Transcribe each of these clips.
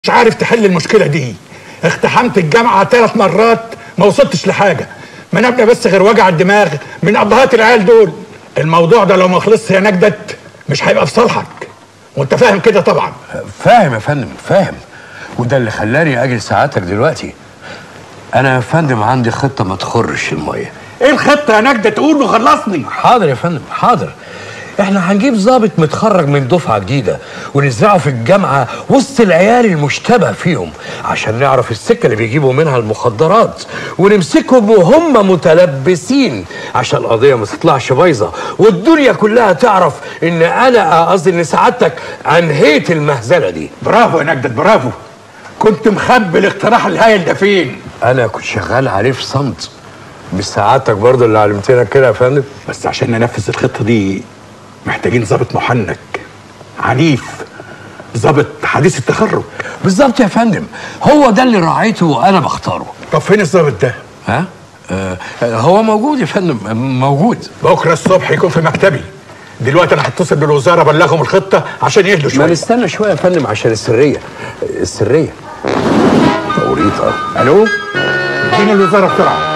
مش عارف تحل المشكله دي اقتحمت الجامعه ثلاث مرات ما وصلتش لحاجه ما نبنى بس غير وجع الدماغ من ابهات العيال دول الموضوع ده لو ما خلصش يا نجدت مش هيبقى في صالحك وانت فاهم كده طبعا فاهم يا فندم فاهم وده اللي خلاني اجي ساعاتك دلوقتي انا يا فندم عندي خطه ما تخرش الميه ايه الخطه يا نجدة تقول وخلصني حاضر يا فندم حاضر احنا هنجيب ضابط متخرج من دفعه جديده ونزرعه في الجامعه وسط العيال المشتبه فيهم عشان نعرف السكه اللي بيجيبوا منها المخدرات ونمسكهم وهم متلبسين عشان القضيه ما تطلعش بايظه والدنيا كلها تعرف ان انا قصدي ان سعادتك انهيت المهزله دي برافو يا نجدة برافو كنت مخبي الاقتراح الهايل ده فين انا كنت شغال عليه في صمت مش سعادتك برضه اللي علمتنا كده يا فندم بس عشان ننفذ الخطه دي محتاجين ضابط محنك عنيف ضابط حديث التخرج بالظبط يا فندم هو ده اللي راعيته وانا بختاره طب فين الضابط ده ها آه آه، هو موجود يا فندم موجود بكره الصبح يكون في مكتبي دلوقتي انا هتصل بالوزاره ابلغهم الخطه عشان يهدوا ما شويه نستنى شويه يا فندم عشان السريه السريه توريطه الو اديني الوزاره بسرعه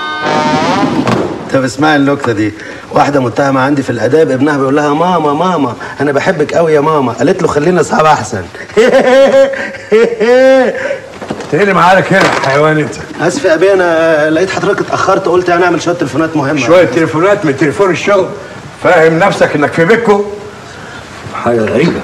طب اسمعي النكته دي واحده متهمه عندي في الاداب ابنها بيقول لها ماما ماما انا بحبك قوي يا ماما قالت له خلينا اصحاب احسن ايه اللي معاك هنا حيوان انت اسف يا ابي انا لقيت حضرتك اتاخرت قلت يعني اعمل شويه تليفونات مهمه شويه تليفونات من تليفون الشغل فاهم نفسك انك في بيتكو حاجه غريبه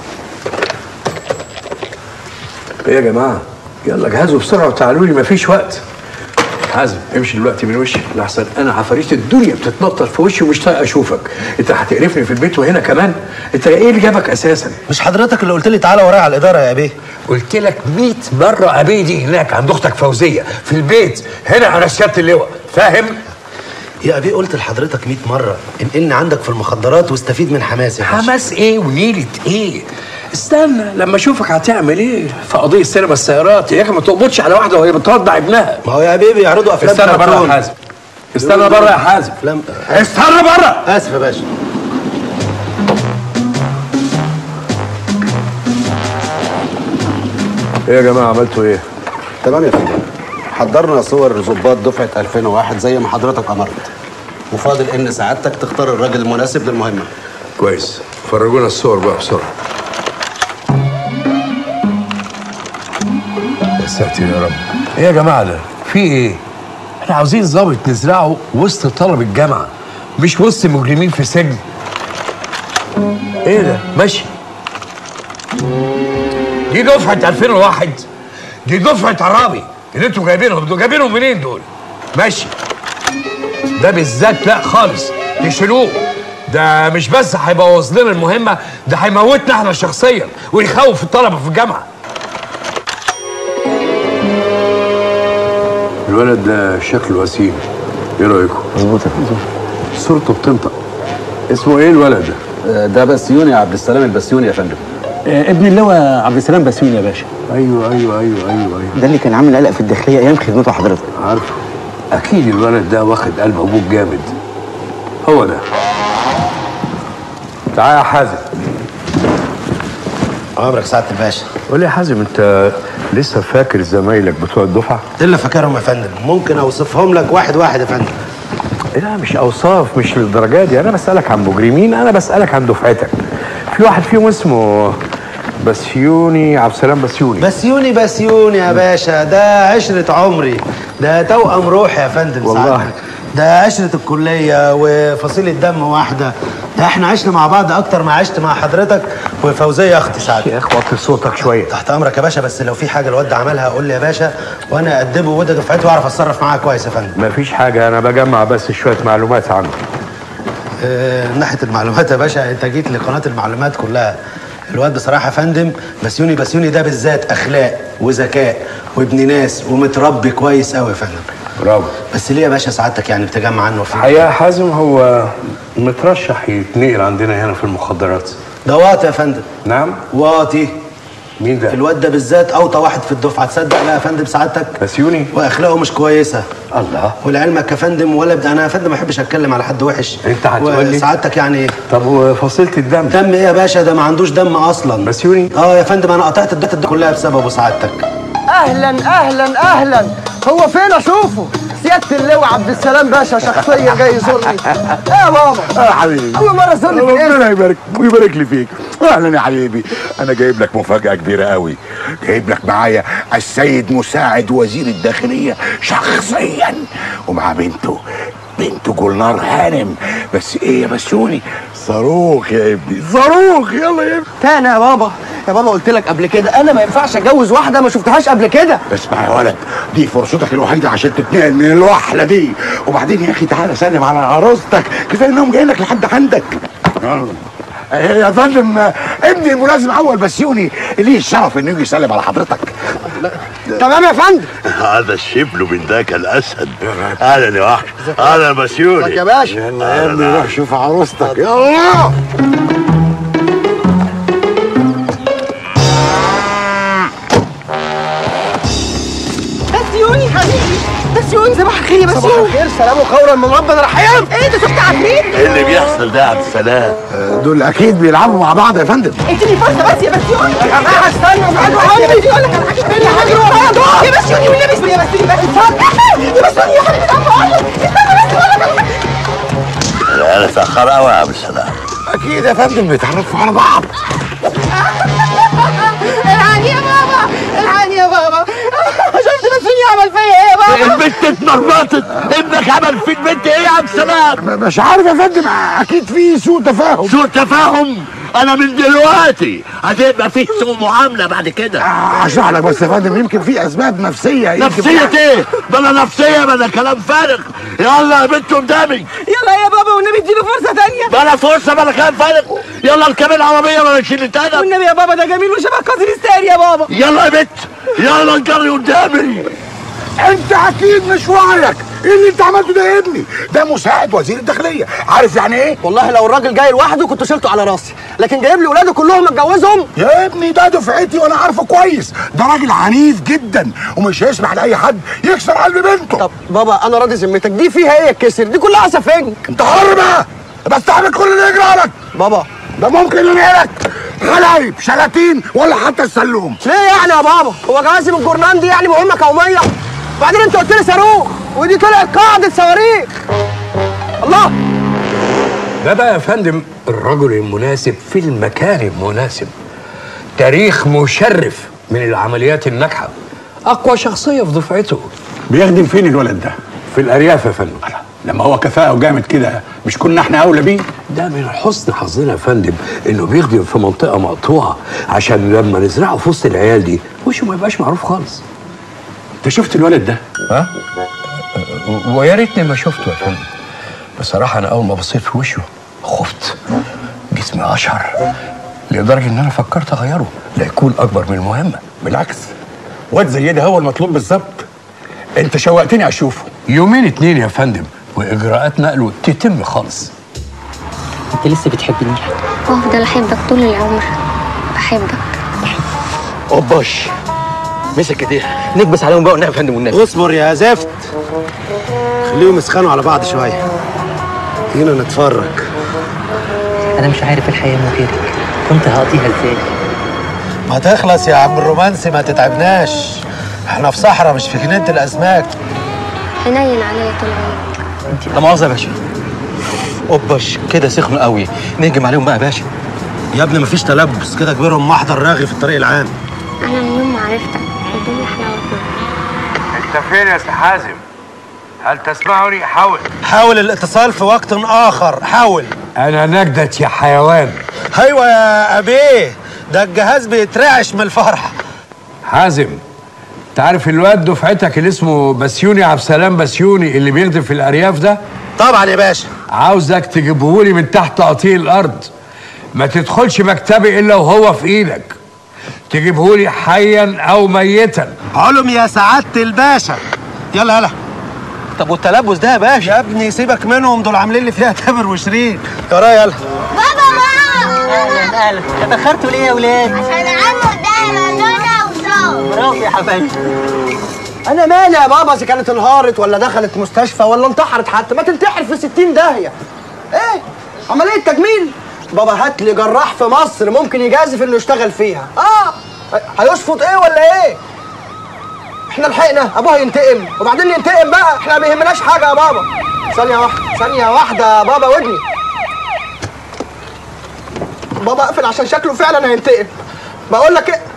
ايه يا جماعه يلا جهزوا بسرعه وتعالوا لي مفيش وقت حازم امشي دلوقتي من وشي لحسن انا عفاريت الدنيا بتتنطط في وشي ومش طايق اشوفك انت هتقرفني في البيت وهنا كمان انت ايه اللي جابك اساسا مش حضرتك اللي قلت لي تعالى ورايا على الاداره يا ابي قلت لك 100 مره ابيدي هناك عند اختك فوزيه في البيت هنا انا سياده اللواء فاهم يا ابي قلت لحضرتك 100 مره ان عندك في المخدرات واستفيد من حماسي يا باشا. حماس ايه ونيلة ايه استنى لما اشوفك هتعمل ايه في قضيه سينما السيارات يا اخي ما تقبضش على واحده وهي بترضع ابنها ما هو يا ابي بيعرضوا افلام استنى بره كرتون. يا حازم استنى بره يا حازم افلام استنى بره اسف يا باشا ايه يا جماعه عملتوا ايه تمام يا فندم حضرنا صور ظباط دفعه 2001 زي ما حضرتك امرت وفاضل ان سعادتك تختار الراجل المناسب للمهمه كويس فرجونا الصور بقى بسرعه يا ساتر يا رب ايه يا جماعه ده في ايه احنا عاوزين ظابط نزرعه وسط طلب الجامعه مش وسط مجرمين في سجن ايه ده ماشي دي دفعه 2001 دي دفعه عرابي اللي انتوا جايبينهم دول جايبينهم منين دول ماشي ده بالذات لا خالص تشيلوه ده مش بس هيبوظ لنا المهمه ده هيموتنا احنا شخصيا ويخوف الطلبه في الجامعه الولد ده شكله وسيم ايه رايكم؟ مظبوط يا فندم صورته بتنطق اسمه ايه الولد ده؟ ده بسيوني عبد السلام البسيوني يا فندم آه، ابن اللواء عبد السلام بسيوني يا باشا ايوه ايوه ايوه ايوه ايوه ده اللي كان عامل قلق في الداخليه ايام خدمته حضرتك عارفه اكيد الولد ده واخد قلب ابوك جامد هو ده تعال يا حازم عمرك سعاده الباشا قول لي يا حازم انت لسه فاكر زمايلك بتوع الدفعه؟ الا فاكرهم يا فندم ممكن اوصفهم لك واحد واحد يا فندم لا مش اوصاف مش للدرجه دي انا بسالك عن مجرمين انا بسالك عن دفعتك في واحد فيهم اسمه بسيوني عبد السلام بسيوني بسيوني بسيوني يا باشا ده عشرة عمري ده توأم روحي يا فندم والله. سعادتك. ده عشرة الكلية وفصيلة دم واحدة ده احنا عشنا مع بعض أكتر ما عشت مع حضرتك وفوزية أختي سعادتك يا اخي وطي صوتك شويه تحت أمرك يا باشا بس لو في حاجة الواد ده عملها قول لي يا باشا وأنا أدبه وده دفعته وأعرف أتصرف معاه كويس يا فندم مفيش حاجه انا بجمع بس شويه معلومات عنه آه، من ناحيه المعلومات يا باشا انت جيت لقناه المعلومات كلها الواد بصراحه يا فندم بسيوني بسيوني ده بالذات اخلاق وذكاء وابن ناس ومتربي كويس قوي يا فندم برافو بس ليه يا باشا سعادتك يعني بتجمع عنه في الحقيقه يا حازم هو مترشح يتنقل عندنا هنا في المخدرات ده واطي يا فندم نعم واطي مين ده؟ الواد ده بالذات اوطى واحد في الدفعه تصدق لا يا فندم سعادتك بسيوني واخلاقه مش كويسه الله ولعلمك يا فندم ولا بد... انا يا فندم ما احبش اتكلم على حد وحش أنت هتقول لي؟ سعادتك يعني طب وفصيله الدم دم ايه يا باشا ده ما عندوش دم اصلا بسيوني؟ اه يا فندم انا قطعت الدم دي كلها بسببه سعادتك اهلا اهلا اهلا هو فين اشوفه سياده اللواء عبد السلام باشا شخصيا جاي يزورني ايه يا بابا يا حبيبي اول مره تزورني في الاسم ربنا يبارك ويبارك لي فيك اهلا يا حبيبي انا جايب لك مفاجاه كبيره قوي جايب لك معايا السيد مساعد وزير الداخليه شخصيا ومع بنته بنته جولنار هانم بس ايه يا بسيوني صاروخ يا ابني صاروخ يلا يا ابني تاني يا بابا يا بابا قلت لك قبل كده انا ما ينفعش اتجوز واحده ما شفتهاش قبل كده اسمع يا ولد دي فرصتك الوحيده عشان تتنقل من الوحله دي وبعدين يا اخي تعالى سلم على عروستك كفايه انهم جايين لك لحد عندك يلا. آه، يا فندم آه، ابني الملازم اول بسيوني ليه الشرف انه يجي يسلم على حضرتك تمام يا فندم هذا الشبل من ذاك الاسد اهلا يا وحش اهلا بسيوني يا باشا يلا يا ابني روح شوف عروستك يلا بسيوني حبيبي بسيوني صباح الخير يا بسيوني صباح الخير سلام وخيرا من ربنا رحيم ايه ده شفت عفريت ايه اللي بيحصل ده يا عبد السلام دول اكيد بيلعبوا مع بعض يا فندم اديني فرصه بس يا بسيوني انا هستنى عمري يقول لك على حاجه ثانيه حاجه يا بسيوني والنبي اسمي يا بسيوني بس يا بسيوني يا حبيبي تعالى اقول لك استنى بس اقول لك على حاجه انا اتاخر قوي يا عبد السلام اكيد يا فندم بيتعرفوا على بعض الحقني يا بابا الحقني يا بابا شفت بسيوني عمل فيا ايه يا بابا البنت اتمرمطت ابنك عمل في البنت ايه يا عبد السلام مش عارف يا فندم اكيد في سوء تفاهم سوء تفاهم انا من دلوقتي هتبقى في سوء معامله بعد كده اشرح لك بس يا فندم يمكن في اسباب نفسيه يمكن نفسية ايه؟ بلا نفسية بلا كلام فارغ يلا يا بنت قدامي يلا يا بابا والنبي اديله فرصه ثانيه بلا فرصة بلا كلام فارغ يلا اركب العربية بلا نشيل التاني والنبي يا بابا ده جميل وشبه قاتل الساري يا بابا يلا يا بنت يلا انجري قدامي انت اكيد مش وعيك ايه اللي انت عملته ده يا ابني ده مساعد وزير الداخليه عارف يعني ايه والله لو الراجل جاي لوحده كنت شلته على راسي لكن جايب لي ولاده كلهم متجوزهم يا ابني ده دفعتي وانا عارفه كويس ده راجل عنيف جدا ومش هيسمح لاي حد يكسر قلب بنته طب بابا انا راضي ذمتك دي فيها ايه الكسر دي كلها سفنج انت حر بقى بستحمل كل اللي يجرى لك بابا ده ممكن ينقلك حلايب شلاتين ولا حتى السلوم ليه يعني يا بابا هو جوازي من الجورنان دي يعني مهمه قوميه وبعدين انت قلت لي صاروخ ودي طلعت قاعده صواريخ الله ده بقى يا فندم الرجل المناسب في المكان المناسب تاريخ مشرف من العمليات الناجحة أقوى شخصية في دفعته بيخدم فين الولد ده في الأرياف يا فندم لما هو كفاءه وجامد كده مش كنا احنا اولى بيه ده من حسن حظنا يا فندم إنه بيخدم في منطقة مقطوعة عشان لما نزرعه في وسط العيال دي وشه ما يبقاش معروف خالص انت شفت الولد ده ها؟ ويا ريتني ما شفته يا فندم بصراحة أنا أول ما بصيت في وشه خفت جسمي أشعر لدرجة إن أنا فكرت أغيره لا يكون أكبر من المهمة بالعكس واد زي ده هو المطلوب بالظبط انت شوقتني اشوفه يومين اتنين يا فندم وإجراءات نقله تتم خالص انت لسه بتحبني وافضل احبك طول العمر بحبك اوباش مسك ايديها نكبس عليهم بقى ونعمل فندم والنبي اصبر يا زفت خليهم يسخنوا على بعض شويه هنا نتفرج انا مش عارف الحياه من غيرك كنت هقضيها ازاي ما تخلص يا عم الرومانسي ما تتعبناش احنا في صحراء مش في جنينه الاسماك حنين عليا طول عمرك لا مؤاخذه يا باشا اوباش كده سخنوا قوي نهجم عليهم بقى يا باشا يا ابني مفيش تلبس كده كبيرهم محضر راغي في الطريق العام انا من يوم ما عرفتك الدنيا حلاوه أنت فين يا أستاذ حازم؟ هل تسمعني؟ حاول حاول الاتصال في وقت اخر حاول أنا نجدت يا حيوان ايوه يا ابيه ده الجهاز بيترعش من الفرح حازم تعرف الواد دفعتك اللي اسمه بسيوني عبد السلام بسيوني اللي بيخدم في الأرياف ده؟ طبعا يا باشا عاوزك تجيبهولي من تحت تقطيع الارض ما تدخلش مكتبي الا وهو في ايدك تجيبهولي حيا او ميتا علم يا سعاده الباشا يلا يلا طب والتلبس ده يا باشا يا ابني سيبك منهم دول عاملين لي فيها تامر وشيرين يلا يلا بابا ماما اهلا اهلا اتاخرتوا ليه يا ولاد عشان عمو دايما يا حبايبي انا مالي يا بابا اذا كانت انهارت ولا دخلت مستشفى ولا انتحرت حتى ما تنتحر في 60 داهيه ايه عمليه تجميل بابا هات لي جراح في مصر ممكن يجازف انه يشتغل فيها اه هيشفط ايه ولا ايه احنا لحقنا ابوها ينتقم وبعدين ينتقم بقى احنا ما بيهمناش حاجه يا بابا ثانيه واحده ثانيه واحده يا بابا ودني بابا اقفل عشان شكله فعلا هينتقم بقول لك ايه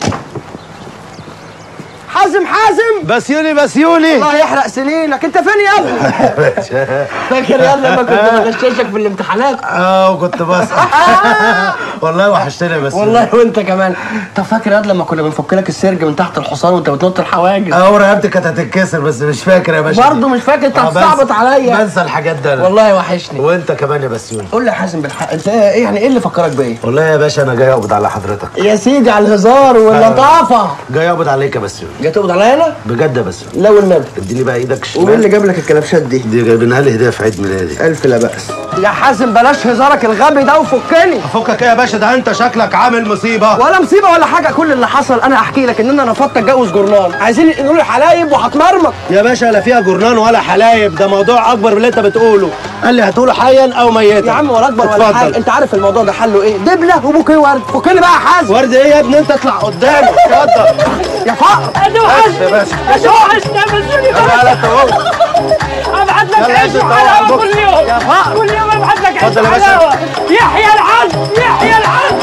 حازم حازم بسيوني بسيوني الله يحرق سنينك انت فين يا ابني فاكر يلا لما كنت بغششك في الامتحانات اه وكنت بسرح والله وحشتني يا بسيوني والله وانت كمان طب فاكر يا لما كنا بنفك لك السرج من تحت الحصان وانت بتنط الحواجز اه ورقبتي كانت هتتكسر بس مش فاكر يا باشا برضه مش فاكر انت آه، بنسى- هتصعبط عليا بنسى الحاجات ده أنا. والله وحشني وانت كمان يا بسيوني قول لي يا حازم بالحق انت ايه يعني ايه اللي فكرك بايه والله يا باشا انا جاي اقبض على حضرتك يا سيدي على الهزار واللطافه جاي اقبض عليك يا بسيوني جاي تقبض عليا انا بجد يا بسيوني لا والنبي اديني بقى ايدك الشمال ومين اللي جاب لك الكلبشات دي دي جايبينها لي هديه في عيد ميلادي الف لا باس يا حازم بلاش هزارك الغبي ده وفكني فكك ايه يا باشا ده انت شكلك عامل مصيبه ولا مصيبه ولا حاجه كل اللي حصل انا احكي لك ان انا رفضت اتجوز جورنان عايزين يقولوا لي حلايب وهتمرمط يا باشا لا فيها جرنان ولا حلايب ده موضوع اكبر من اللي انت بتقوله قال لي هتقوله حيا او ميتا يا عم ولا اكبر ولا اتفضل. حاجه انت عارف الموضوع ده حله ايه دبله وبوكيه ورد فكني بقى يا حازم ورد ايه يا ابني انت اطلع قدامي اتفضل يا فقر بس يا باشا يا وحشنا بسوني تعالى انت اهو ابعت لك يلا عيش انت وحلاوه اهو. كل يوم يا فقر. كل يوم ابعت لك عيش اتفضل يا باشا. وحلاوه يحيى العز يحيى العز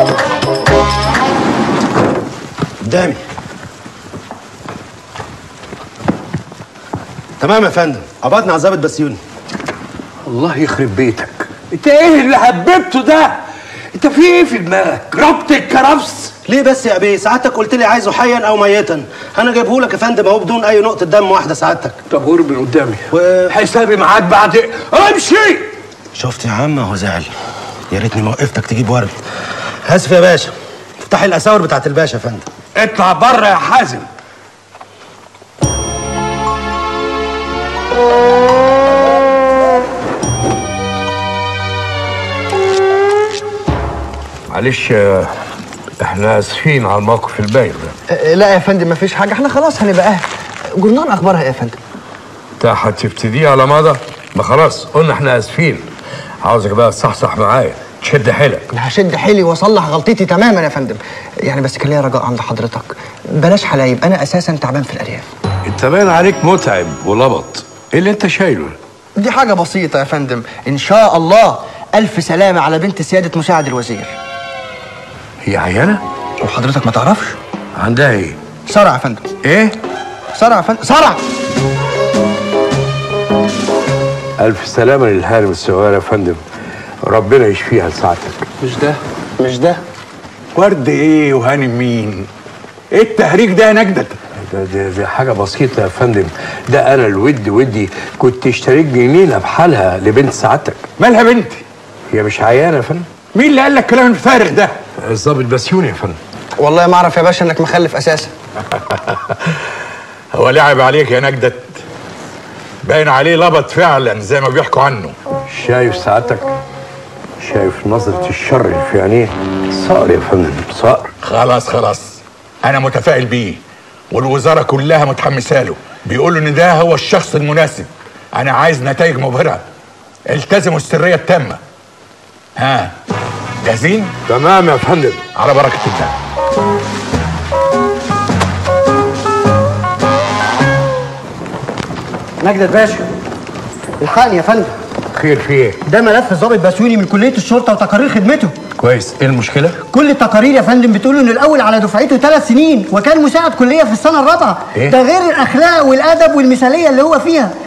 قدامي تمام يا فندم قبضنا على ظابط بسيوني الله يخرب بيتك انت ايه اللي حببته ده انت في ايه في دماغك ربط الكرفس ليه بس يا بيه سعادتك قلت لي عايزه حيا او ميتا انا جايبه لك يا فندم اهو بدون اي نقطه دم واحده سعادتك طب قرب من قدامي و... حسابي معاك بعد امشي شفت يا عم هو زعل يا ريتني ما وقفتك تجيب ورد اسف يا باشا افتحي الاساور بتاعت الباشا يا فندم اطلع بره يا حازم معلش آه، احنا اسفين على الموقف البايخ ده لا يا فندم مفيش حاجه احنا خلاص هنبقى اهل جورنان اخبارها ايه يا فندم انت هتبتدي على مدى ما خلاص قلنا احنا اسفين عاوزك بقى تصحصح معايا تشد حيلك انا هشد حيلي واصلح غلطتي تماما يا فندم يعني بس كان ليا رجاء عند حضرتك بلاش حلايب انا اساسا تعبان في الارياف انت باين عليك متعب ولبط ايه اللي انت شايله دي حاجه بسيطه يا فندم ان شاء الله الف سلامه على بنت سياده مساعد الوزير هي عيانه وحضرتك ما تعرفش عندها ايه صرع يا فندم ايه صرع يا فندم صرع الف سلامه للهانم الصغيره يا فندم ربنا يشفيها لساعتك مش ده مش ده ورد ايه وهانم مين ايه التهريج ده يا نجدة ده, ده, ده حاجة بسيطة يا فندم ده أنا الود ودي كنت اشتريت جنينة بحالها لبنت سعادتك مالها بنتي هي مش عيانة يا فندم مين اللي قال لك الكلام الفارغ ده الظابط بسيوني يا فندم والله ما اعرف يا باشا انك مخلف اساسا هو لعب عليك يا نجدة باين عليه لبط فعلا زي ما بيحكوا عنه شايف سعادتك شايف نظرة الشر اللي في عينيه صقر يا فندم صقر خلاص خلاص انا متفائل بيه والوزاره كلها متحمسه له بيقولوا ان ده هو الشخص المناسب انا عايز نتائج مبهره التزموا السريه التامه ها جاهزين تمام يا فندم على بركه الله نجدة باشا الحقني يا فندم خير في ايه ده ملف الضابط بسيوني من كليه الشرطه وتقارير خدمته كويس ايه المشكلة كل التقارير يا فندم بتقول ان الاول على دفعته ثلاث سنين وكان مساعد كليه في السنه الرابعه إيه؟ ده غير الاخلاق والادب والمثاليه اللي هو فيها